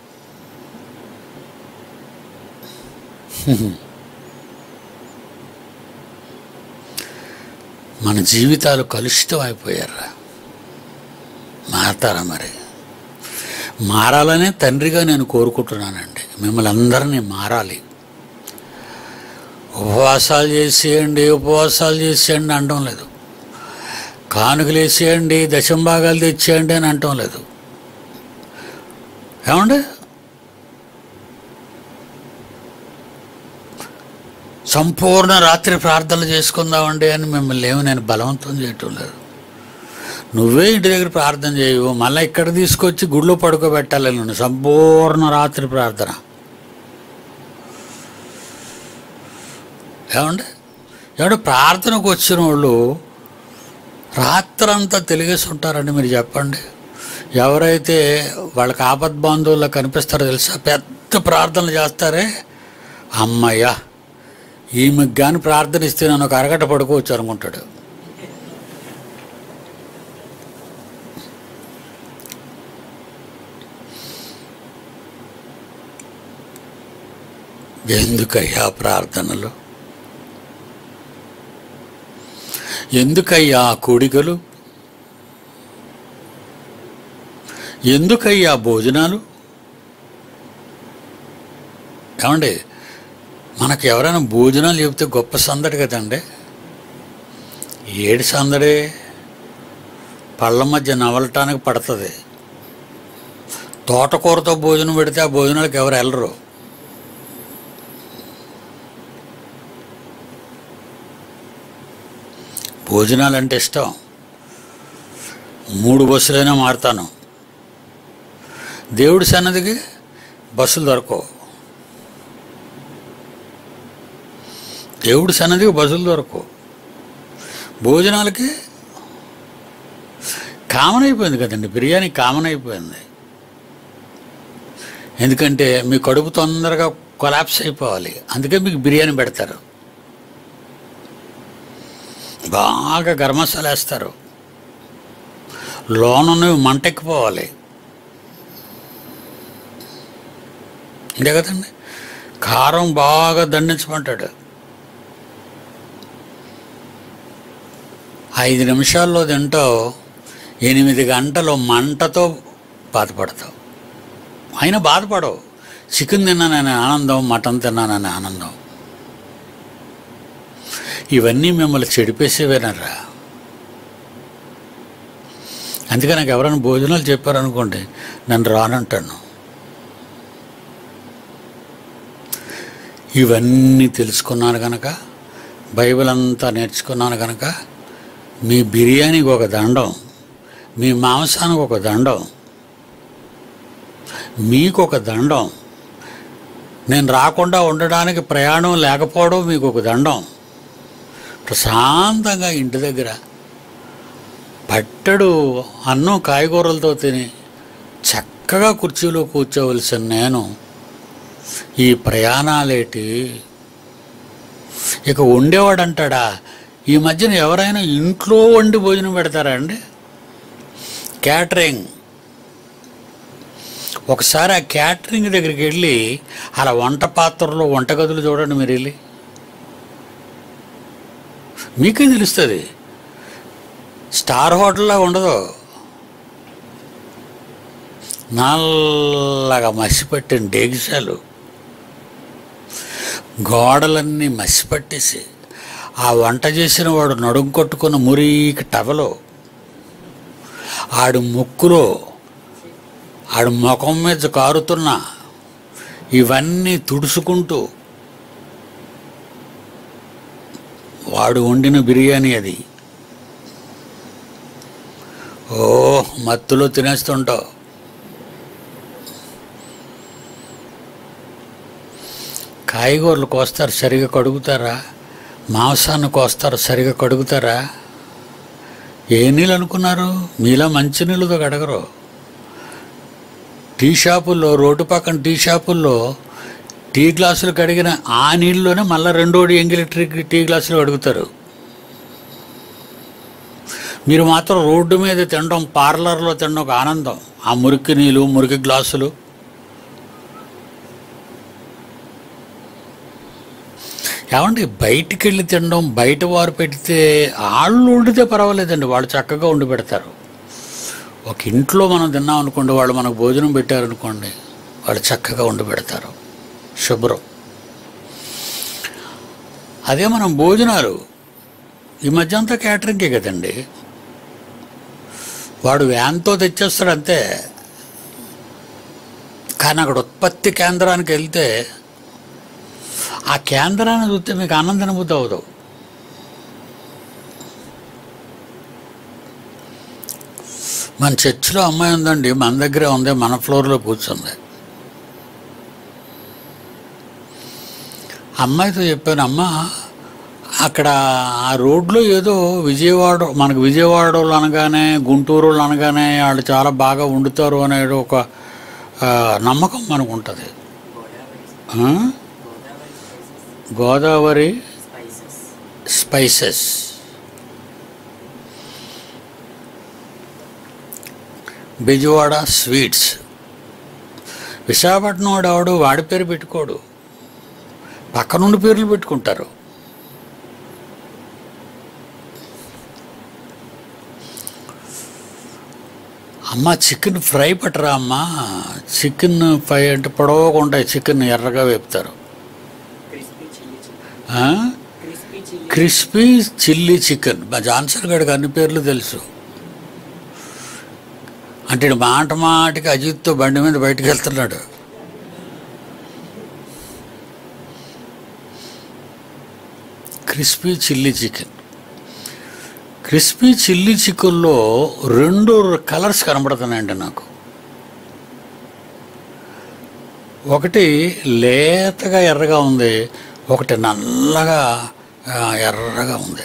మన జీవితాలు కలుషితం అయిపోయారా మారతారా మరి మారాలనే తండ్రిగా నేను కోరుకుంటున్నానండి మిమ్మల్ని అందరినీ మారాలి ఉపవాసాలు చేసేయండి ఉపవాసాలు చేసేయండి అనడం లేదు కానుకలు వేసేయండి దశంభాగాలు తెచ్చేయండి అని అంటం లేదు ఏమండి సంపూర్ణ రాత్రి ప్రార్థనలు చేసుకుందామండి అని మిమ్మల్ని ఏమి నేను బలవంతం చేయటం లేదు నువ్వే ఇంటి దగ్గర ప్రార్థన చేయవు మళ్ళీ ఇక్కడ తీసుకొచ్చి గుడిలో పడుకోబెట్టాలి నేను సంపూర్ణ రాత్రి ప్రార్థన ఏమండి ఏమంటే ప్రార్థనకు వచ్చిన వాళ్ళు రాత్రంతా తెలిగేసి ఉంటారండి మీరు చెప్పండి ఎవరైతే వాళ్ళకి ఆపద్ బాంధవుల్లో కనిపిస్తారో తెలుసా పెద్ద ప్రార్థనలు చేస్తారే అమ్మయ్యా ఈమెకు కానీ ప్రార్థన ఇస్తే నన్ను ఒక అరగట పడుకోవచ్చు అనుకుంటాడు ఎందుకయ్యా ప్రార్థనలు ఎందుకయ్యా కూడికలు ఎందుకయ్యా భోజనాలు ఏమండి మనకు ఎవరైనా భోజనాలు చెబితే గొప్ప సందడి కదండి ఏడు సందడి పళ్ళ మధ్య నవలటానికి పడుతుంది తోటకూరతో భోజనం పెడితే ఆ భోజనాలకు ఎవరు వెళ్ళరు భోజనాలు అంటే ఇష్టం మూడు బస్సులైనా మారుతాను దేవుడి సన్నదికి బస్సులు దొరకవు దేవుడి సన్నదికి బస్సులు దొరకవు భోజనాలకి కామన్ అయిపోయింది కదండి బిర్యానీ కామన్ అయిపోయింది ఎందుకంటే మీ కడుపు తొందరగా కొలాప్స్ అయిపోవాలి అందుకే మీకు బిర్యానీ పెడతారు బాగా గరం మసాలా వేస్తారు లోనున్నవి మంటెక్కిపోవాలి ఇంతే కదండి కారం బాగా దండించమంటాడు ఐదు నిమిషాల్లో తింటావు ఎనిమిది గంటలు మంటతో బాధపడతావు అయినా బాధపడవు చికెన్ తిన్నాననే ఆనందం మటన్ తిన్నాననే ఆనందం ఇవన్నీ మిమ్మల్ని చెడిపేసేవేనరా అందుకే నాకు ఎవరైనా భోజనాలు చెప్పారనుకోండి నన్ను రానంటాను ఇవన్నీ తెలుసుకున్నాను కనుక బైబిల్ అంతా నేర్చుకున్నాను కనుక మీ బిర్యానీకి ఒక దండం మీ మాంసానికి ఒక దండం మీకు ఒక దండం నేను రాకుండా ఉండడానికి ప్రయాణం లేకపోవడం మీకు ఒక దండం ప్రశాంతంగా ఇంటి దగ్గర పట్టడు అన్నం కాయగూరలతో తిని చక్కగా కుర్చీలో కూర్చోవలసిన నేను ఈ ప్రయాణాలేటి ఇక వండేవాడు అంటాడా ఈ మధ్యన ఎవరైనా ఇంట్లో వండి భోజనం పెడతారా అండి క్యాటరింగ్ ఒకసారి ఆ క్యాటరింగ్ దగ్గరికి వెళ్ళి అలా వంట పాత్రలో వంటగదులు చూడండి మీరు వెళ్ళి మీకే తెలుస్తుంది స్టార్ హోటల్లా ఉండదు నల్లగా మసిపట్టిన డేగిసాలు గోడలన్నీ మసిపట్టేసి ఆ వంట చేసిన వాడు నడుం కొట్టుకున్న మురికి టవలో ఆడు ముక్కులో ఆడు ముఖం మీద కారుతున్న ఇవన్నీ తుడుచుకుంటూ వాడు వండిన బిర్యానీ అది ఓ మత్తులో తినేస్తుంటావు కాయగూరలు కోస్తారు సరిగా కడుగుతారా మాంసాన్ని కోస్తారు సరిగా కడుగుతారా ఏ నీళ్ళు అనుకున్నారు మీలా మంచి నీళ్ళతో కడగరు టీ షాపుల్లో రోడ్డు పక్కన టీ షాపుల్లో టీ గ్లాసులు కడిగిన ఆ నీళ్ళలోనే మళ్ళీ రెండోడి ఎంగిలి టీ టీ గ్లాసులు కడుగుతారు మీరు మాత్రం రోడ్డు మీద తినడం పార్లర్లో తినడం ఒక ఆనందం ఆ మురికి నీళ్ళు మురికి గ్లాసులు ఏమండి బయటికి వెళ్ళి తినడం బయట వారు పెడితే వాళ్ళు వండితే పర్వాలేదండి వాళ్ళు చక్కగా వండి పెడతారు ఒక ఇంట్లో మనం తిన్నాం అనుకోండి వాళ్ళు మనకు భోజనం పెట్టారనుకోండి వాళ్ళు చక్కగా వండి పెడతారు శుభ్రం అదే మనం భోజనాలు ఈ మధ్య అంతా క్యాటరింగే కదండి వాడు వ్యాన్తో తెచ్చేస్తాడు అంతే కానీ అక్కడ ఉత్పత్తి కేంద్రానికి వెళ్తే ఆ కేంద్రాన్ని చూస్తే మీకు ఆనందం బుద్ధి అవ్వదు మన చర్చిలో అమ్మాయి ఉందండి మన దగ్గరే ఉంది మన ఫ్లోర్లో కూర్చుంది అమ్మాయితో చెప్పాను అమ్మ అక్కడ ఆ రోడ్లో ఏదో విజయవాడ మనకు విజయవాడ వాళ్ళు అనగానే గుంటూరు వాళ్ళు అనగానే వాళ్ళు చాలా బాగా వండుతారు అనేది ఒక ఆ, నమ్మకం మనకు ఉంటుంది ఆ? గోదావరి స్పైసెస్ బెజవాడ స్వీట్స్ విశాఖపట్నం వాడు ఆవిడు వాడి పేరు పెట్టుకోడు పక్క నుండి పేర్లు పెట్టుకుంటారు అమ్మ చికెన్ ఫ్రై పట్టరా అమ్మ చికెన్ ఫ్రై అంటే పొడవుగా ఉంటాయి చికెన్ ఎర్రగా వేపుతారు
క్రిస్పీ చిల్లీ చికెన్
ఆ?
Crispy chilli
crispy chilli chicken మా జాన్సన్ గడికి అన్ని పేర్లు తెలుసు అంటే ఈడు మాట మాటికి అజిత్తో బండి మీద బయటికి వెళ్తున్నాడు crispy chilli chicken crispy chilli చికెన్లో రెండు కలర్స్ కనబడుతున్నాయండి నాకు ఒకటి లేతగా ఎర్రగా ఉంది ఒకటి నల్లగా ఆ, ఎర్రగా ఉంది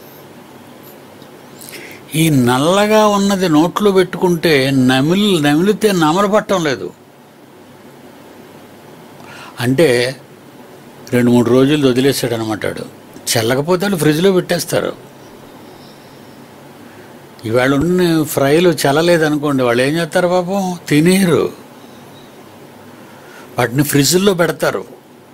ఈ నల్లగా ఉన్నది నోట్లో పెట్టుకుంటే నమిలి నమిలితే నమలు పట్టడం లేదు అంటే రెండు మూడు రోజులు వదిలేసాడు అనమాట వాడు. చల్లకపోతే వాళ్ళు ఫ్రిడ్జ్లో పెట్టేస్తారు ఇవాళ ఉన్న ఫ్రైలు చల్లలేదనుకోండి వాళ్ళు ఏం చేస్తారు పాపం తినేరు వాటిని ఫ్రిడ్జ్లో పెడతారు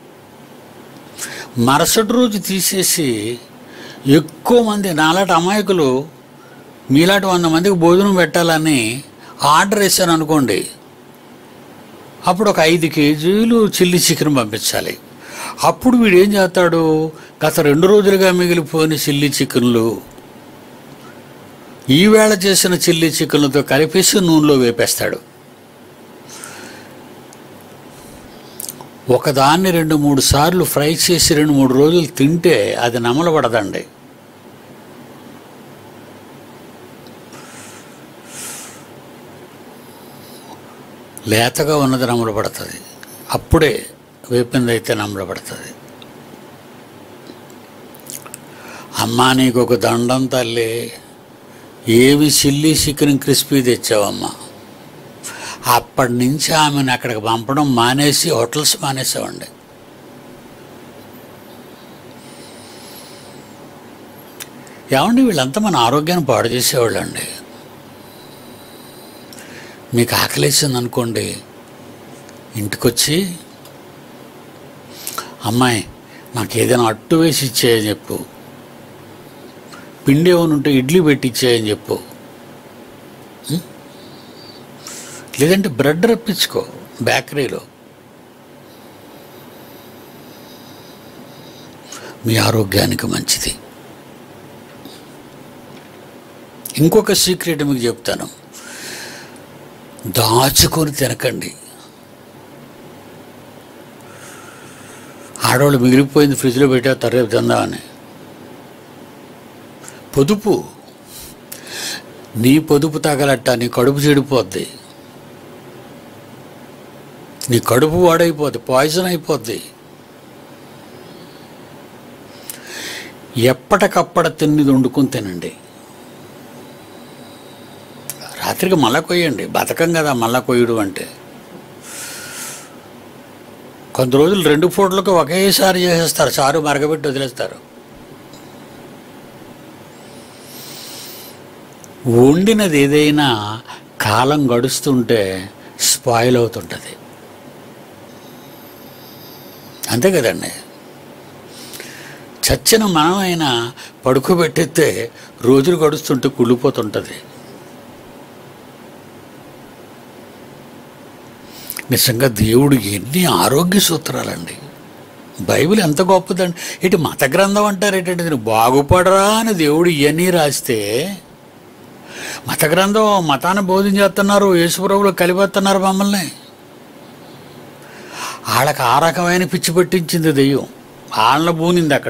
మరుసటి రోజు తీసేసి ఎక్కువ మంది నాలాంటి అమాయకులు మీలాంటి వంద మందికి భోజనం పెట్టాలని ఆర్డర్ వేసాను అనుకోండి అప్పుడు ఒక ఐదు కేజీలు చిల్లీ చికెన్ పంపించాలి అప్పుడు వీడు ఏం చేస్తాడు గత రెండు రోజులుగా మిగిలిపోయిన చిల్లీ చికెన్లు ఈవేళ చేసిన చిల్లీ చికెన్లతో కలిపేసి నూనెలో వేపేస్తాడు ఒకదాన్ని రెండు మూడు సార్లు ఫ్రై చేసి రెండు మూడు రోజులు తింటే అది నమలబడదండి లేతగా ఉన్నది నమలబడుతుంది అప్పుడే వేపింది అయితే నమలబడుతుంది అమ్మా నీకు ఒక దండం తల్లి ఏవి చిల్లీ చికెన్ క్రిస్పీ తెచ్చావమ్మా అప్పటి నుంచి ఆమెను అక్కడికి పంపడం మానేసి హోటల్స్ మానేసామండి ఏమండి వీళ్ళంతా మన ఆరోగ్యాన్ని పాడు చేసేవాళ్ళండి మీకు ఆకలేసింది అనుకోండి ఇంటికొచ్చి అమ్మాయి నాకు ఏదైనా అట్టు వేసి ఇచ్చేయని చెప్పు పిండి ఏమైనా ఉంటే ఇడ్లీ పెట్టి ఇచ్చేయని చెప్పు ఉం? లేదంటే బ్రెడ్ రప్పించుకో బేకరీలో మీ ఆరోగ్యానికి మంచిది ఇంకొక సీక్రెట్ మీకు చెప్తాను దాచుకొని తినకండి ఆడవాళ్ళు మిగిలిపోయింది ఫ్రిడ్జ్లో పెట్టేస్తారు రేపు తిందామని పొదుపు నీ పొదుపు తగలట్ట నీ కడుపు చెడిపోద్ది నీ కడుపు వాడైపోద్ది పాయిజన్ అయిపోద్ది ఎప్పటికప్పట తిన్నది వండుకొని తినండి రాత్రికి మళ్ళా కొయ్యండి బతకం కదా మళ్ళా కొయ్యడం అంటే కొంత రోజులు రెండు పూటలకు ఒకేసారి చేసేస్తారు చారు మరగబెట్టి వదిలేస్తారు వండినది ఏదైనా కాలం గడుస్తుంటే స్పాయిల్ అవుతుంటుంది అంతే కదండి చచ్చిన మనమైనా పడుకోబెట్టేస్తే రోజులు గడుస్తుంటే కుళ్ళిపోతుంటుంది నిజంగా దేవుడు ఎన్ని ఆరోగ్య సూత్రాలండి బైబిల్ ఎంత గొప్పదండి ఇటు మత గ్రంథం అంటారు ఏంటంటే దీన్ని బాగుపడరా అని దేవుడు ఇవన్నీ రాస్తే మత గ్రంథం మతాన్ని బోధించేస్తున్నారు యేసుప్రభులు కలిపేస్తున్నారు మమ్మల్ని వాళ్ళకి ఆ రకమైన పిచ్చి పట్టించింది దెయ్యం వాళ్ళని బూనింది అక్కడ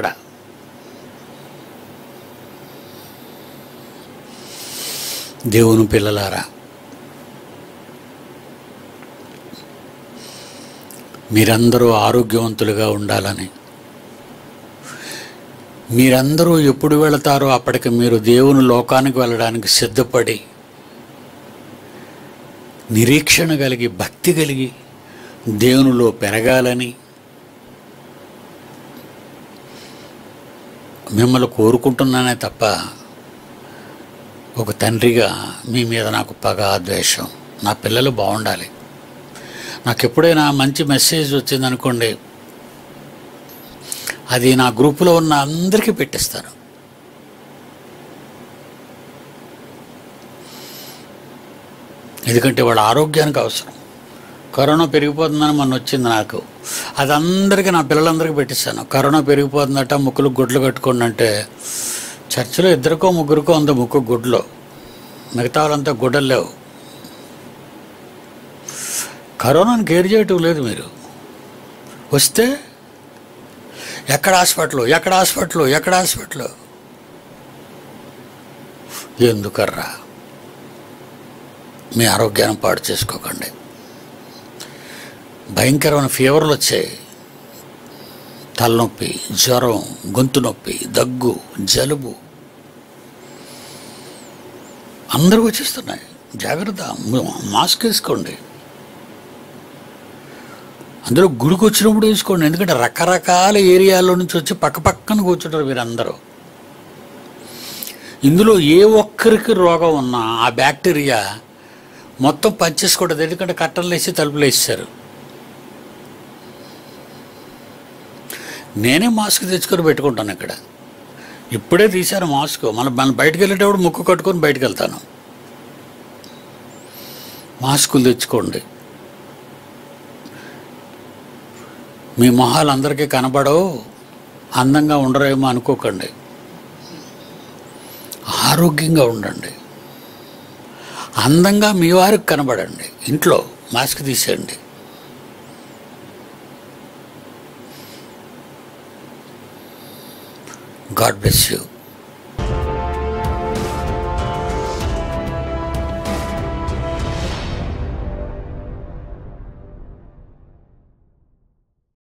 దేవుని పిల్లలారా మీరందరూ ఆరోగ్యవంతులుగా ఉండాలని మీరందరూ ఎప్పుడు వెళతారో అప్పటికి మీరు దేవుని లోకానికి వెళ్ళడానికి సిద్ధపడి నిరీక్షణ కలిగి భక్తి కలిగి దేవునిలో పెరగాలని మిమ్మల్ని కోరుకుంటున్నానే తప్ప ఒక తండ్రిగా మీ మీద నాకు పగ ద్వేషం నా పిల్లలు బాగుండాలి నాకు ఎప్పుడైనా మంచి మెసేజ్ వచ్చిందనుకోండి అది నా గ్రూపులో ఉన్న అందరికీ పెట్టిస్తాను ఎందుకంటే వాళ్ళ ఆరోగ్యానికి అవసరం కరోనా పెరిగిపోతుందని మొన్న వచ్చింది నాకు అది అందరికీ నా పిల్లలందరికీ పెట్టిస్తాను కరోనా పెరిగిపోతుందట ముక్కులు గుడ్లు కట్టుకోండి అంటే చర్చిలో ఇద్దరికో ముగ్గురికో ఉంది ముక్కు గుడ్లో మిగతా వాళ్ళంతా గుడ్డలు లేవు కరోనాను కేర్ చేయటం లేదు మీరు వస్తే ఎక్కడ హాస్పిటల్ ఎక్కడ హాస్పిటల్ ఎక్కడ హాస్పిటల్ ఎందుకర్రా మీ ఆరోగ్యాన్ని పాడు చేసుకోకండి భయంకరమైన ఫీవర్లు వచ్చాయి తలనొప్పి జ్వరం గొంతు నొప్పి దగ్గు జలుబు అందరూ వచ్చేస్తున్నాయి జాగ్రత్త మాస్క్ వేసుకోండి అందులో గుడికి వచ్చినప్పుడు వేసుకోండి ఎందుకంటే రకరకాల ఏరియాలో నుంచి వచ్చి పక్క పక్కన కూర్చుంటారు మీరందరూ ఇందులో ఏ ఒక్కరికి రోగం ఉన్నా ఆ బ్యాక్టీరియా మొత్తం పనిచేసుకోవడం ఎందుకంటే కట్టలు వేసి తలుపులు వేసారు నేనే మాస్క్ తెచ్చుకొని పెట్టుకుంటాను ఇక్కడ ఇప్పుడే తీశాను మాస్క్ మన మన బయటకు వెళ్ళేటప్పుడు ముక్కు కట్టుకొని బయటకు వెళ్తాను మాస్కులు తెచ్చుకోండి మీ మొహాలు అందరికీ కనబడవు అందంగా ఉండరేమో అనుకోకండి ఆరోగ్యంగా ఉండండి అందంగా మీ వారికి కనబడండి ఇంట్లో మాస్క్ తీసేయండి గాడ్ బ్లెస్ యూ